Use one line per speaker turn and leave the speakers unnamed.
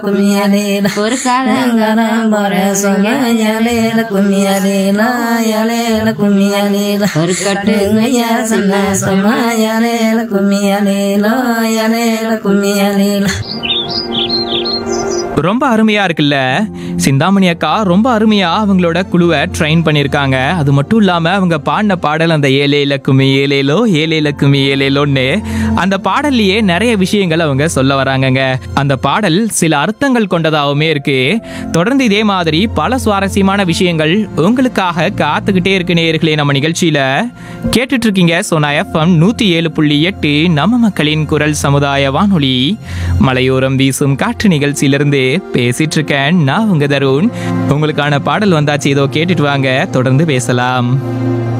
கும்மியலேல
ஒரு காலம்
காலம் போற சொன்னாயலேல கும்மியலேல யலேல கும்மியலேல
ஒரு கட்டு
ஐயா சொன்ன சொன்னாயலேல கும்மியலேல யலேல கும்மியலேல
ரொம்ப அருமையா இருக்குல்ல சிந்தாமணி அக்கா ரொம்ப அருமையா அவங்களோட குழுவை ட்ரெயின் பண்ணியிருக்காங்க அது மட்டும் இல்லாம அவங்க பாடின பாடல் அந்த ஏலே இலக்குமி ஏலேலோ ஏலே இலக்குமி ஏலேலோன்னு அந்த பாடல்லையே நிறைய விஷயங்கள் அவங்க சொல்ல வராங்கங்க அந்த பாடல் சில அர்த்தங்கள் கொண்டதாகவுமே இருக்கு தொடர்ந்து இதே மாதிரி பல சுவாரஸ்யமான விஷயங்கள் உங்களுக்காக காத்துக்கிட்டே இருக்கு நேயர்களே நம்ம நிகழ்ச்சியில கேட்டுட்டு இருக்கீங்க சோனா எஃப்எம் நூத்தி ஏழு புள்ளி எட்டு நம்ம மக்களின் குரல் சமுதாய வானொலி மலையோரம் வீசும் காற்று நிகழ்ச்சியிலிருந்து பேசிட்டு இருக்கேன் நான் உங்க தருண் உங்களுக்கான பாடல் வந்தாச்சு இதோ கேட்டுட்டு வாங்க தொடர்ந்து பேசலாம்